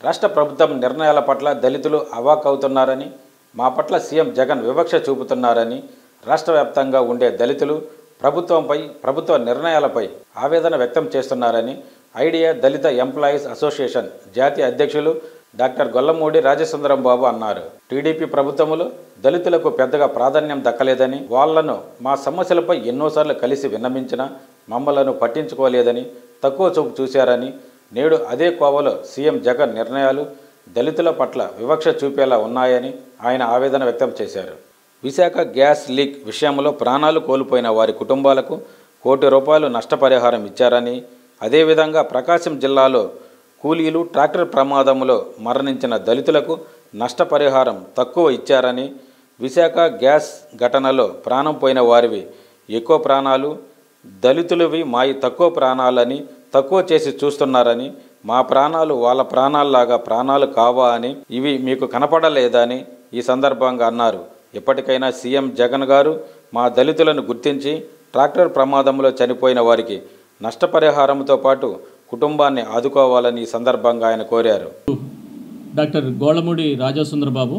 రాష్ట్ర ప్రభుత్వం నిర్ణయాల పట్ల దళితులు అవాక్కవుతున్నారని మా పట్ల సీఎం జగన్ వివక్ష చూపుతున్నారని రాష్ట్ర వ్యాప్తంగా ఉండే దళితులు ప్రభుత్వంపై ప్రభుత్వ నిర్ణయాలపై ఆవేదన వ్యక్తం చేస్తున్నారని ఐడియా దళిత ఎంప్లాయీస్ అసోసియేషన్ జాతీయ అధ్యక్షులు డాక్టర్ గొల్లమూడి రాజసుందరం బాబు అన్నారు టీడీపీ ప్రభుత్వములు దళితులకు పెద్దగా ప్రాధాన్యం దక్కలేదని వాళ్లను మా సమస్యలపై ఎన్నోసార్లు కలిసి విన్నమించినా మమ్మలను పట్టించుకోలేదని తక్కువ చూపు చూశారని నేడు అదే కోవలో సీఎం జగన్ నిర్ణయాలు దళితుల పట్ల వివక్ష చూపేలా ఉన్నాయని ఆయన ఆవేదన వ్యక్తం చేశారు విశాఖ గ్యాస్ లీక్ విషయంలో ప్రాణాలు కోల్పోయిన వారి కుటుంబాలకు కోటి రూపాయలు నష్టపరిహారం ఇచ్చారని అదేవిధంగా ప్రకాశం జిల్లాలో కూలీలు ట్రాక్టర్ ప్రమాదంలో మరణించిన దళితులకు నష్టపరిహారం తక్కువ ఇచ్చారని విశాఖ గ్యాస్ ఘటనలో ప్రాణం పోయిన వారివి ఎక్కువ ప్రాణాలు దళితులవి మాయి తక్కువ ప్రాణాలని తక్కువ చేసి చూస్తున్నారని మా ప్రాణాలు వాళ్ళ ప్రాణాల్లాగా ప్రాణాలు కావా అని ఇవి మీకు కనపడలేదని ఈ సందర్భంగా అన్నారు ఎప్పటికైనా సీఎం జగన్ గారు మా దళితులను గుర్తించి ట్రాక్టర్ ప్రమాదంలో చనిపోయిన వారికి నష్టపరిహారంతో పాటు కుటుంబాన్ని ఆదుకోవాలని ఈ సందర్భంగా ఆయన కోరారు doctor Golamudi Rajasundarababu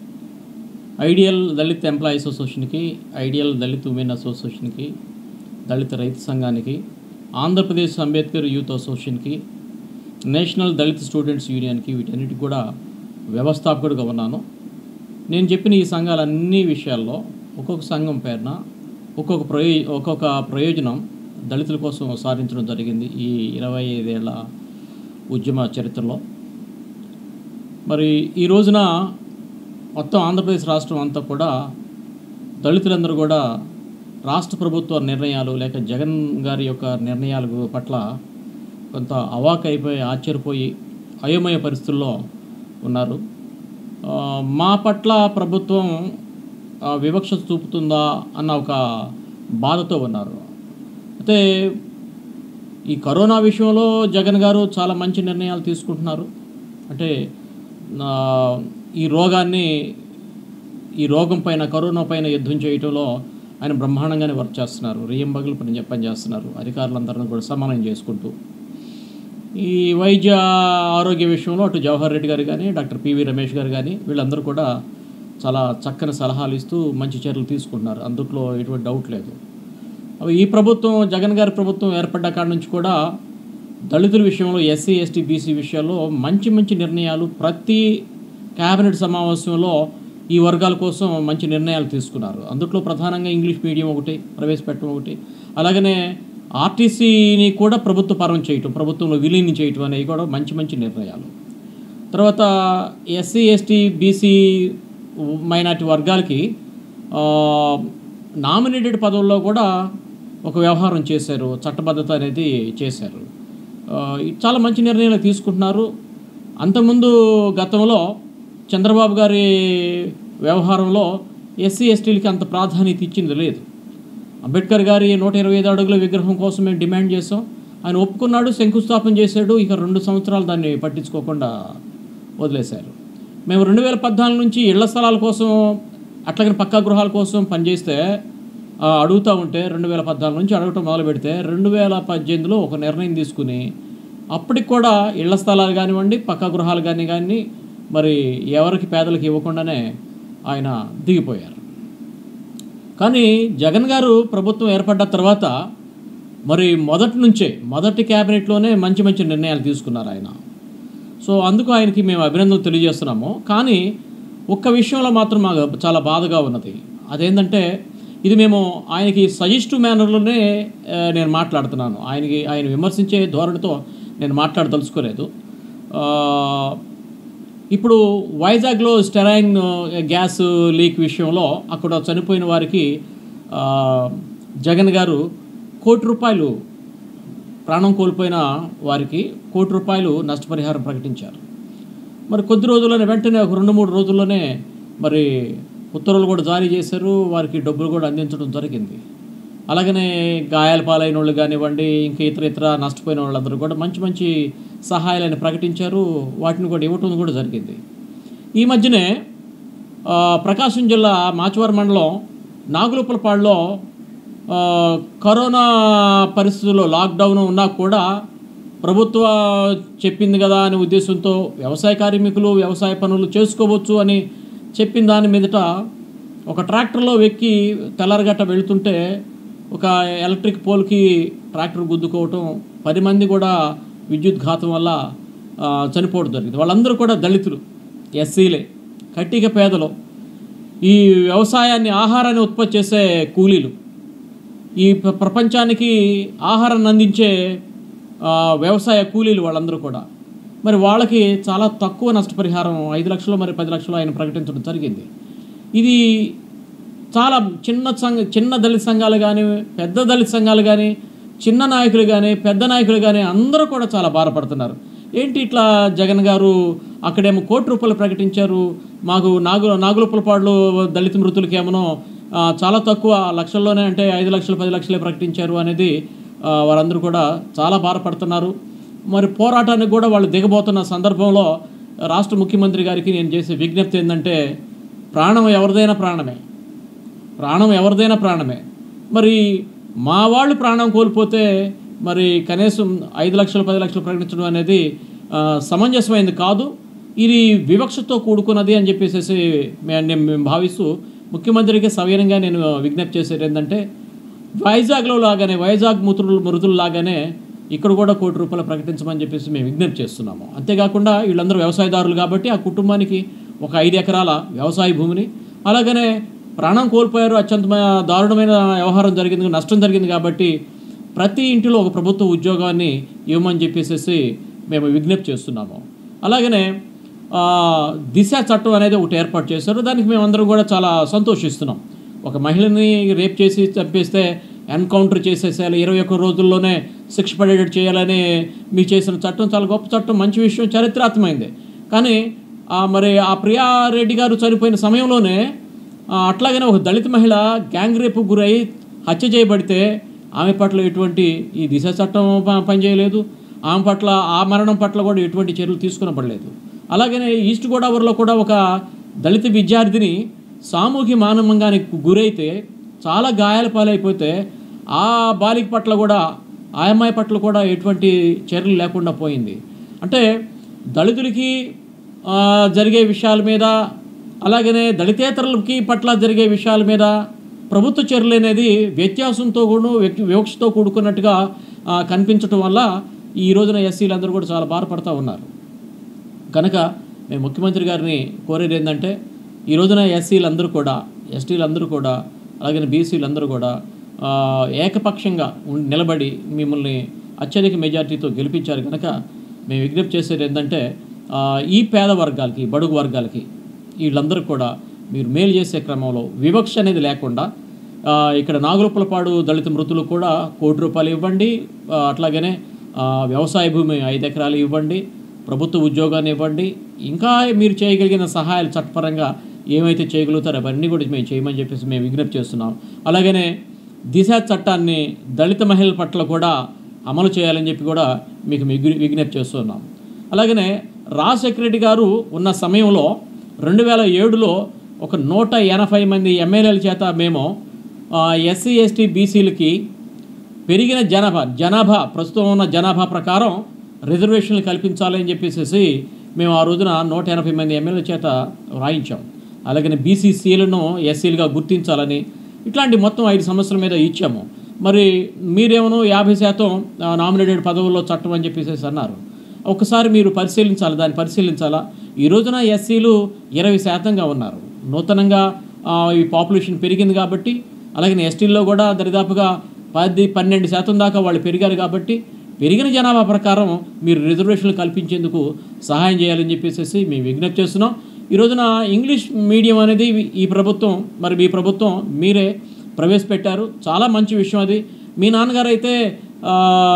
ideal Dalit employees అసోసియేషన్కి ఐడియల్ దళిత్ ఉమెన్ అసోసియేషన్కి దళిత రైతు సంఘానికి ఆంధ్రప్రదేశ్ అంబేద్కర్ యూత్ అసోసియేషన్కి నేషనల్ దళిత్ స్టూడెంట్స్ యూనియన్కి వీటన్నిటికి కూడా వ్యవస్థాపకుడిగా ఉన్నాను నేను చెప్పిన ఈ సంఘాలన్ని విషయాల్లో ఒక్కొక్క సంఘం పేరున ఒక్కొక్క ప్రయో ఒక్కొక్క ప్రయోజనం దళితుల కోసం సాధించడం జరిగింది ఈ ఇరవై ఐదేళ్ల ఉద్యమ చరిత్రలో మరి ఈ రోజున మొత్తం ఆంధ్రప్రదేశ్ రాష్ట్రం అంతా కూడా దళితులందరూ కూడా రాష్ట్ర ప్రభుత్వ నిర్ణయాలు లేక జగన్ గారి యొక్క నిర్ణయాల పట్ల కొంత అవాక్ అయిపోయి ఆశ్చర్యపోయి అయోమయ పరిస్థితుల్లో ఉన్నారు ఆ, మా పట్ల ప్రభుత్వం ఆ, వివక్ష చూపుతుందా అన్న ఒక బాధతో ఉన్నారు అయితే ఈ కరోనా విషయంలో జగన్ గారు చాలా మంచి నిర్ణయాలు తీసుకుంటున్నారు అంటే ఆ, ఈ రోగాన్ని ఈ రోగం పైన కరోనా పైన యుద్ధం చేయటంలో ఆయన బ్రహ్మాండంగానే వర్క్ చేస్తున్నారు రియం బగులు పని పని చేస్తున్నారు అధికారులందరినీ కూడా సమానం చేసుకుంటూ ఈ వైద్య ఆరోగ్య విషయంలో అటు జవహర్ రెడ్డి గారు కానీ డాక్టర్ పివి రమేష్ గారు కానీ వీళ్ళందరూ కూడా చాలా చక్కని సలహాలు ఇస్తూ మంచి చర్యలు తీసుకుంటున్నారు అందుట్లో ఎటువంటి డౌట్ లేదు అవి ఈ ప్రభుత్వం జగన్ గారి ప్రభుత్వం ఏర్పడ్డ కాడి నుంచి కూడా దళితుల విషయంలో ఎస్సీ ఎస్టీ బీసీ విషయాల్లో మంచి మంచి నిర్ణయాలు ప్రతి కేబినెట్ సమావేశంలో ఈ వర్గాల కోసం మంచి నిర్ణయాలు తీసుకున్నారు అందుట్లో ప్రధానంగా ఇంగ్లీష్ మీడియం ఒకటి ప్రవేశపెట్టడం ఒకటి అలాగనే ఆర్టీసీని కూడా ప్రభుత్వ పరం చేయటం ప్రభుత్వంలో విలీనం చేయటం అనేవి కూడా మంచి మంచి నిర్ణయాలు తర్వాత ఎస్సీ ఎస్టీ బీసీ మైనార్టీ వర్గాలకి ఆ, నామినేటెడ్ పదవుల్లో కూడా ఒక వ్యవహారం చేశారు చట్టబద్ధత అనేది చేశారు ఆ, ఇది చాలా మంచి నిర్ణయాలు తీసుకుంటున్నారు అంతకుముందు గతంలో చంద్రబాబు గారి వ్యవహారంలో ఎస్సీ ఎస్టీలకి అంత ప్రాధాన్యత ఇచ్చింది లేదు అంబేద్కర్ గారి నూట ఇరవై ఐదు అడుగుల విగ్రహం కోసం మేము డిమాండ్ చేసాం ఆయన ఒప్పుకున్నాడు శంకుస్థాపన చేశాడు ఇక రెండు సంవత్సరాలు దాన్ని పట్టించుకోకుండా వదిలేశారు మేము రెండు వేల పద్నాలుగు నుంచి ఇళ్ల స్థలాల కోసం అట్లాగే పక్కా గృహాల కోసం పనిచేస్తే ఆ, అడుగుతూ ఉంటే రెండు వేల పద్నాలుగు నుంచి అడగటం మొదలు పెడితే రెండు వేల పద్దెనిమిదిలో ఒక నిర్ణయం తీసుకుని అప్పటికి కూడా ఇళ్ల స్థలాలు కానివ్వండి పక్కా గృహాలు కానీ కానీ మరి ఎవరికి పేదలకు ఇవ్వకుండానే ఆయన దిగిపోయారు కానీ జగన్ గారు ప్రభుత్వం ఏర్పడ్డ తర్వాత మరి మొదటి నుంచే మొదటి క్యాబినెట్లోనే మంచి మంచి నిర్ణయాలు తీసుకున్నారు ఆయన సో అందుకు ఆయనకి మేము అభినందనలు తెలియజేస్తున్నాము కానీ ఒక్క విషయంలో మాత్రం మాకు చాలా బాధగా ఉన్నది అదేంటంటే ఇది మేము ఆయనకి సజెస్టివ్ మేనర్లోనే ఆ, నేను మాట్లాడుతున్నాను ఆయనకి ఆయన విమర్శించే ధోరణితో నేను మాట్లాడదలుచుకోలేదు ఆ, ఇప్పుడు వైజాగ్లో స్టెరైన్ గ్యాస్ లీక్ విషయంలో అక్కడ చనిపోయిన వారికి ఆ, జగన్ గారు కోటి రూపాయలు ప్రాణం కోల్పోయిన వారికి కోటి రూపాయలు నష్టపరిహారం ప్రకటించారు మరి కొద్ది రోజుల్లోనే వెంటనే ఒక రెండు మూడు రోజుల్లోనే మరి ఉత్తర్వులు కూడా జారీ చేశారు వారికి డబ్బులు కూడా అందించడం జరిగింది అలాగనే గాయాల పాలైన వాళ్ళు కానివ్వండి ఇంకా ఇతర ఇతర నష్టపోయిన వాళ్ళందరూ కూడా మంచి మంచి సహాయాలను ప్రకటించారు వాటిని కూడా ఇవ్వటం కూడా జరిగింది ఈ మధ్యనే ఆ, ప్రకాశం జిల్లా మాచవరం మండలం నాగులపలపాడులో ఆ, కరోనా పరిస్థితుల్లో లాక్డౌన్ ఉన్నా కూడా ప్రభుత్వ చెప్పింది కదా అనే ఉద్దేశంతో వ్యవసాయ కార్మికులు వ్యవసాయ పనులు చేసుకోవచ్చు అని చెప్పిన దాని మీదట ఒక ట్రాక్టర్లో వెక్కి తెల్లరగట్ట వెళుతుంటే ఒక ఎలక్ట్రిక్ పోల్కి ట్రాక్టర్ గుద్దుకోవటం పది మంది కూడా విద్యుత్ ఘాతం వల్ల ఆ, చనిపోవడం జరిగింది వాళ్ళందరూ కూడా దళితులు ఎస్సీలే కట్టిక పేదలు ఈ వ్యవసాయాన్ని ఆహారాన్ని ఉత్పత్తి చేసే కూలీలు ఈ ప్ర- ప్రపంచానికి ఆహారాన్ని అందించే ఆ, వ్యవసాయ కూలీలు వాళ్ళందరూ కూడా మరి వాళ్ళకి చాలా తక్కువ నష్టపరిహారం ఐదు లక్షలు మరి పది లక్షలు ఆయన ప్రకటించడం జరిగింది ఇది చాలా చిన్న సంఘ చిన్న దళిత సంఘాలు కానీ పెద్ద దళిత సంఘాలు కానీ చిన్న నాయకులు కానీ పెద్ద నాయకులు కానీ అందరూ కూడా చాలా బాధపడుతున్నారు ఏంటి ఇట్లా జగన్ గారు అక్కడేమో కోటి రూపాయలు ప్రకటించారు మాకు నాగు నాగులపులపాడులో దళిత మృతులకి ఏమనో ఆ, చాలా తక్కువ లక్షల్లోనే అంటే ఐదు లక్షలు పది లక్షలే ప్రకటించారు అనేది ఆ, వారందరూ కూడా చాలా బాధపడుతున్నారు మరి పోరాటానికి కూడా వాళ్ళు దిగబోతున్న సందర్భంలో రాష్ట్ర ముఖ్యమంత్రి గారికి నేను చేసే విజ్ఞప్తి ఏంటంటే ప్రాణం ఎవరిదైనా ప్రాణమే ప్రాణం ఎవరిదైనా ప్రాణమే మరి మా వాళ్ళు ప్రాణం కోల్పోతే మరి కనీసం ఐదు లక్షలు పది లక్షలు ప్రకటించడం అనేది ఆ, సమంజసమైనది కాదు ఇది వివక్షతో కూడుకున్నది అని చెప్పేసి మే- నేను మేము భావిస్తూ ముఖ్యమంత్రికి సవీనంగా నేను విజ్ఞప్తి చేసేది ఏంటంటే వైజాగ్లో లాగానే వైజాగ్ మృతులు మృతులు లాగానే ఇక్కడ కూడా కోటి రూపాయలు ప్రకటించమని చెప్పేసి మేము విజ్ఞప్తి చేస్తున్నాము అంతేకాకుండా వీళ్ళందరూ వ్యవసాయదారులు కాబట్టి ఆ కుటుంబానికి ఒక ఐదు ఎకరాల వ్యవసాయ భూమిని అలాగనే ప్రాణం కోల్పోయారు అత్యంత దారుణమైన వ్యవహారం జరిగింది నష్టం జరిగింది కాబట్టి ప్రతి ఇంటిలో ఒక ప్రభుత్వ ఉద్యోగాన్ని ఇవ్వమని చెప్పేసి మేము విజ్ఞప్తి చేస్తున్నాము అలాగనే ఆ, దిశ చట్టం అనేది ఒకటి ఏర్పాటు చేశారు దానికి మేమందరం కూడా చాలా సంతోషిస్తున్నాం ఒక మహిళని రేప్ చేసి చంపేస్తే ఎన్కౌంటర్ చేసేసేయాలి ఇరవై ఒక్క రోజుల్లోనే శిక్ష పడేటట్టు చేయాలని మీరు చేసిన చట్టం చాలా గొప్ప చట్టం మంచి విషయం చరిత్రాత్మకమైంది కానీ ఆ, మరి ఆ ప్రియారెడ్డి గారు చనిపోయిన సమయంలోనే ఆ, అట్లాగనే ఒక దళిత మహిళ గ్యాంగ్ రేపు గురై హత్య చేయబడితే ఆమె పట్ల ఎటువంటి ఈ దిశ చట్టం ప- పనిచేయలేదు ఆమె పట్ల ఆ మరణం పట్ల కూడా ఎటువంటి చర్యలు తీసుకునపడలేదు అలాగనే ఈస్ట్ గోదావరిలో కూడా ఒక దళిత విద్యార్థిని సామూహిక మానవంగానికి గురైతే చాలా గాయాల పాలైపోతే ఆ బాలిక పట్ల కూడా ఆ అమ్మాయి పట్ల కూడా ఎటువంటి చర్యలు లేకుండా పోయింది అంటే దళితులకి ఆ, జరిగే విషయాల మీద అలాగనే దళితేతరులకి పట్ల జరిగే విషయాల మీద ప్రభుత్వ చర్యలు అనేది వ్యత్యాసంతో కూడా వ్యక్తి వివక్షతో కూడుకున్నట్టుగా ఆ, కనిపించటం వల్ల ఈ రోజున ఎస్సీలు అందరూ కూడా చాలా బాధపడుతూ ఉన్నారు కనుక మేము ముఖ్యమంత్రి గారిని కోరేది ఏంటంటే ఈ రోజున ఎస్సీలు అందరూ కూడా ఎస్టీలు అందరూ కూడా అలాగే బీసీలు అందరూ కూడా ఆ, ఏకపక్షంగా ఉం- నిలబడి మిమ్మల్ని అత్యధిక మెజార్టీతో గెలిపించారు కనుక మేము విజ్ఞప్తి చేసేది ఏంటంటే ఆ, ఈ పేద వర్గాలకి బడుగు వర్గాలకి వీళ్ళందరూ కూడా మీరు మేలు చేసే క్రమంలో వివక్ష అనేది లేకుండా ఆ, ఇక్కడ నాగులపులపాడు దళిత మృతులు కూడా కోటి రూపాయలు ఇవ్వండి ఆ, అట్లాగనే ఆ, వ్యవసాయ భూమి ఐదు ఎకరాలు ఇవ్వండి ప్రభుత్వ ఉద్యోగాన్ని ఇవ్వండి ఇంకా మీరు చేయగలిగిన సహాయాలు చట్టపరంగా ఏమైతే చేయగలుగుతారో అవన్నీ కూడా మేము చేయమని చెప్పేసి మేము విజ్ఞప్తి చేస్తున్నాం అలాగనే దిశ చట్టాన్ని దళిత మహిళల పట్ల కూడా అమలు చేయాలని చెప్పి కూడా మీకు విజ్ఞ- విజ్ఞప్తి చేస్తున్నాం అలాగనే రాజశేఖర రెడ్డి గారు ఉన్న సమయంలో రెండు వేల ఏడులో ఒక నూట ఎనభై మంది ఎమ్మెల్యేల చేత మేము ఎస్సీ ఎస్టీ బీసీలకి పెరిగిన జనాభా జనాభా ప్రస్తుతం ఉన్న జనాభా ప్రకారం రిజర్వేషన్లు కల్పించాలని చెప్పేసి మేము ఆ రోజున నూట ఎనభై మంది ఎమ్మెల్యేల చేత రాయించాం అలాగనే బీసీసీలను ఎస్సీలుగా గుర్తించాలని ఇట్లాంటి మొత్తం ఐదు సమస్యల మీద ఇచ్చాము మరి మీరేమో యాభై శాతం నామినేటెడ్ పదవుల్లో చట్టం అని చెప్పేసి అన్నారు ఒకసారి మీరు పరిశీలించాలి దాన్ని పరిశీలించాలా ఈ రోజున ఎస్సీలు ఇరవై శాతంగా ఉన్నారు నూతనంగా ఆ, ఈ పాపులేషన్ పెరిగింది కాబట్టి అలాగే ఎస్టీల్లో కూడా దరిదాపుగా పది పన్నెండు శాతం దాకా వాళ్ళు పెరిగారు కాబట్టి పెరిగిన జనాభా ప్రకారం మీరు రిజర్వేషన్లు కల్పించేందుకు సహాయం చేయాలని చెప్పేసి మేము విజ్ఞప్తి చేస్తున్నాం ఈ రోజున ఇంగ్లీష్ మీడియం అనేది ఈ ప్రభుత్వం మరి మీ ప్రభుత్వం మీరే ప్రవేశపెట్టారు చాలా మంచి విషయం అది మీ నాన్నగారు అయితే ఆ,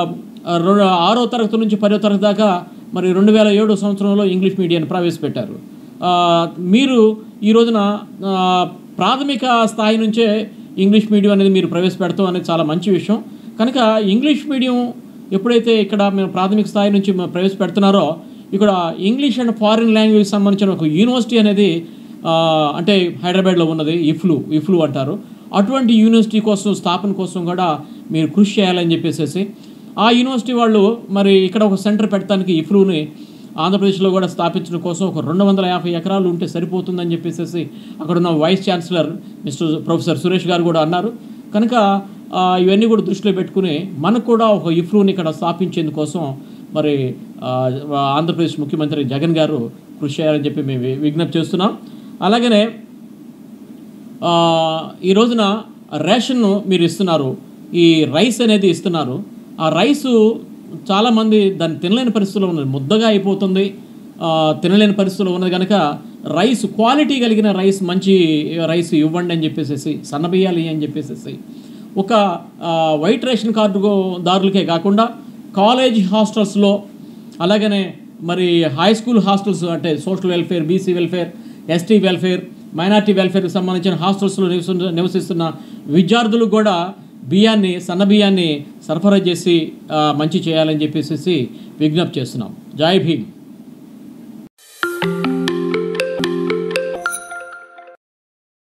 రెండు ఆరో తరగతి నుంచి పదో తరగతి దాకా మరి రెండు వేల ఏడు సంవత్సరంలో ఇంగ్లీష్ మీడియాన్ని ప్రవేశపెట్టారు ఆ, మీరు ఈ రోజున ఆ, ప్రాథమిక స్థాయి నుంచే ఇంగ్లీష్ మీడియం అనేది మీరు ప్రవేశపెడతాం అనేది చాలా మంచి విషయం కనుక ఇంగ్లీష్ మీడియం ఎప్పుడైతే ఇక్కడ మేము ప్రాథమిక స్థాయి నుంచి మేము ప్రవేశపెడుతున్నారో ఇక్కడ ఇంగ్లీష్ అండ్ ఫారిన్ లాంగ్వేజ్ సంబంధించిన ఒక యూనివర్సిటీ అనేది ఆ, అంటే హైదరాబాద్లో ఉన్నది ఇఫ్లు ఇఫ్లు అంటారు అటువంటి యూనివర్సిటీ కోసం స్థాపన కోసం కూడా మీరు కృషి చేయాలని చెప్పేసి ఆ యూనివర్సిటీ వాళ్ళు మరి ఇక్కడ ఒక సెంటర్ పెట్టడానికి ఇఫ్రూని ఆంధ్రప్రదేశ్లో కూడా స్థాపించడం కోసం ఒక రెండు వందల యాభై ఎకరాలు ఉంటే సరిపోతుందని చెప్పేసి అక్కడ ఉన్న vice chancellor mister professor Suresh గారు కూడా అన్నారు కనుక ఆ, ఇవన్నీ కూడా దృష్టిలో పెట్టుకుని మనకు కూడా ఒక ఇఫ్రూని ఇక్కడ స్థాపించేందుకోసం మరి ఆ, ఆంధ్రప్రదేశ్ ముఖ్యమంత్రి జగన్ గారు కృషి చేయాలని చెప్పి మేము వి- విజ్ఞప్తి చేస్తున్నాం అలాగనే ఆ, ఈ రోజున రేషన్ను మీరు ఇస్తున్నారు ఈ రైస్ అనేది ఇస్తున్నారు ఆ రైసు చాలామంది దాన్ని తినలేని పరిస్థితుల్లో ఉన్నది ముద్దగా అయిపోతుంది ఆ, తినలేని పరిస్థితుల్లో ఉన్నది కనుక రైస్ క్వాలిటీ కలిగిన రైస్ మంచి రైస్ ఇవ్వండి అని చెప్పేసి సన్నబియ్యాలి అని చెప్పేసి ఒక ఆ, వైట్ రేషన్ కార్డు దారులకే కాకుండా కాలేజ్ హాస్టల్స్లో అలాగనే మరి హై స్కూల్ హాస్టల్స్ అంటే social welfare BC welfare ST welfare minority వెల్ఫేర్కి సంబంధించిన హాస్టల్స్లో నివసిస్తున్న నివసిస్తున్న విద్యార్థులకు కూడా బియ్యాన్ని సన్న బియ్యాన్ని సరఫరా చేసి ఆ, మంచి చేయాలని చెప్పేసి విజ్ఞప్తి చేస్తున్నాం జై భీమ్